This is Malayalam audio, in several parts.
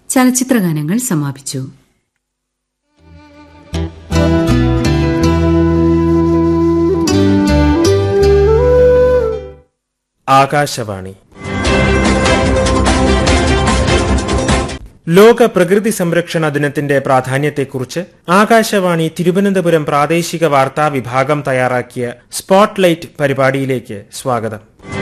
ചലച്ചിത്രഗാനങ്ങൾ സമാപിച്ചു ആകാശവാണി ലോക പ്രകൃതി സംരക്ഷണ ദിനത്തിന്റെ പ്രാധാന്യത്തെക്കുറിച്ച് ആകാശവാണി തിരുവനന്തപുരം പ്രാദേശിക വാർത്താ വിഭാഗം തയ്യാറാക്കിയ സ്പോട്ട്ലൈറ്റ് പരിപാടിയിലേക്ക് സ്വാഗതം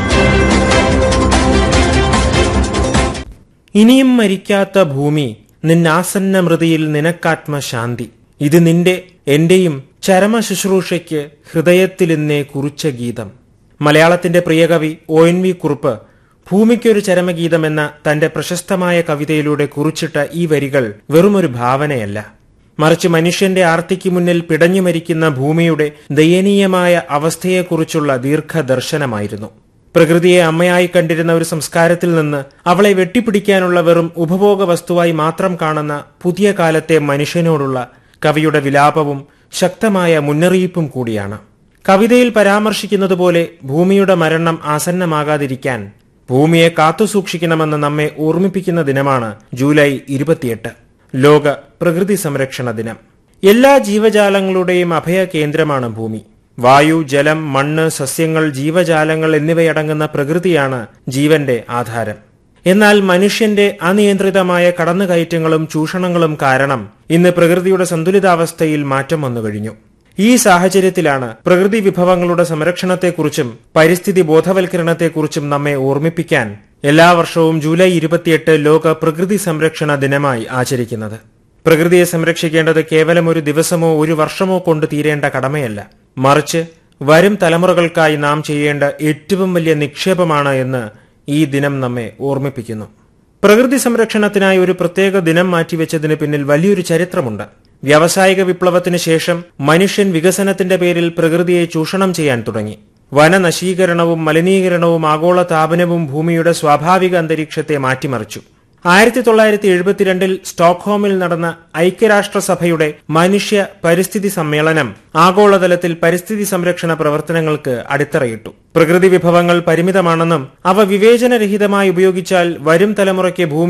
ഇനിയും മരിക്കാത്ത ഭൂമി നിന്നാസന്ന മൃതിയിൽ നിനക്കാത്മശാന്തി ഇത് നിന്റെ എന്റെയും ചരമ ശുശ്രൂഷയ്ക്ക് ഹൃദയത്തിലിന്നേ കുറിച്ച ഗീതം മലയാളത്തിന്റെ പ്രിയകവി ഒ എൻ വി കുറുപ്പ് ഭൂമിക്കൊരു ചരമഗീതം എന്ന തന്റെ പ്രശസ്തമായ കവിതയിലൂടെ കുറിച്ചിട്ട ഈ വരികൾ വെറുമൊരു ഭാവനയല്ല മറിച്ച് മനുഷ്യന്റെ ആർത്തിക്ക് മുന്നിൽ പിടഞ്ഞു മരിക്കുന്ന ഭൂമിയുടെ ദയനീയമായ അവസ്ഥയെക്കുറിച്ചുള്ള ദീർഘദർശനമായിരുന്നു പ്രകൃതിയെ അമ്മയായി കണ്ടിരുന്ന ഒരു സംസ്കാരത്തിൽ നിന്ന് അവളെ വെട്ടിപ്പിടിക്കാനുള്ള വെറും ഉപഭോഗ വസ്തുവായി മാത്രം കാണുന്ന പുതിയ കാലത്തെ മനുഷ്യനോടുള്ള കവിയുടെ വിലാപവും ശക്തമായ മുന്നറിയിപ്പും കൂടിയാണ് കവിതയിൽ പരാമർശിക്കുന്നതുപോലെ ഭൂമിയുടെ മരണം ആസന്നമാകാതിരിക്കാൻ ഭൂമിയെ കാത്തുസൂക്ഷിക്കണമെന്ന് നമ്മെ ഓർമ്മിപ്പിക്കുന്ന ദിനമാണ് ജൂലൈ ഇരുപത്തിയെട്ട് ലോക പ്രകൃതി സംരക്ഷണ ദിനം എല്ലാ ജീവജാലങ്ങളുടെയും അഭയ കേന്ദ്രമാണ് ഭൂമി വായു ജലം മണ്ണ് സസ്യങ്ങൾ ജീവജാലങ്ങൾ എന്നിവയടങ്ങുന്ന പ്രകൃതിയാണ് ജീവന്റെ ആധാരം എന്നാൽ മനുഷ്യന്റെ അനിയന്ത്രിതമായ കടന്നുകയറ്റങ്ങളും ചൂഷണങ്ങളും കാരണം ഇന്ന് പ്രകൃതിയുടെ സന്തുലിതാവസ്ഥയിൽ മാറ്റം വന്നു കഴിഞ്ഞു ഈ സാഹചര്യത്തിലാണ് പ്രകൃതി വിഭവങ്ങളുടെ സംരക്ഷണത്തെക്കുറിച്ചും പരിസ്ഥിതി ബോധവൽക്കരണത്തെക്കുറിച്ചും നമ്മെ ഓർമ്മിപ്പിക്കാൻ എല്ലാ വർഷവും ജൂലൈ ഇരുപത്തിയെട്ട് ലോക പ്രകൃതി സംരക്ഷണ ദിനമായി ആചരിക്കുന്നത് പ്രകൃതിയെ സംരക്ഷിക്കേണ്ടത് കേവലം ഒരു ദിവസമോ ഒരു വർഷമോ കൊണ്ട് തീരേണ്ട കടമയല്ല മറിച്ച് വരും തലമുറകൾക്കായി നാം ചെയ്യേണ്ട ഏറ്റവും വലിയ നിക്ഷേപമാണ് എന്ന് ഈ ദിനം നമ്മെ ഓർമ്മിപ്പിക്കുന്നു പ്രകൃതി സംരക്ഷണത്തിനായി ഒരു പ്രത്യേക ദിനം മാറ്റിവെച്ചതിന് പിന്നിൽ വലിയൊരു ചരിത്രമുണ്ട് വ്യാവസായിക വിപ്ലവത്തിന് ശേഷം മനുഷ്യൻ വികസനത്തിന്റെ പേരിൽ പ്രകൃതിയെ ചൂഷണം ചെയ്യാൻ തുടങ്ങി വനനശീകരണവും മലിനീകരണവും ആഗോള താപനവും ഭൂമിയുടെ സ്വാഭാവിക അന്തരീക്ഷത്തെ മാറ്റിമറിച്ചു ആയിരത്തി തൊള്ളായിരത്തി എഴുപത്തിരണ്ടിൽ സ്റ്റോക്ക്ഹോമിൽ നടന്ന ഐക്യരാഷ്ട്രസഭയുടെ മനുഷ്യ പരിസ്ഥിതി സമ്മേളനം ആഗോളതലത്തിൽ പരിസ്ഥിതി സംരക്ഷണ പ്രവർത്തനങ്ങൾക്ക് അടിത്തറയിട്ടു പ്രകൃതി വിഭവങ്ങൾ പരിമിതമാണെന്നും അവ വിവേചനരഹിതമായി ഉപയോഗിച്ചാൽ വരും തലമുറയ്ക്ക് ഭൂമി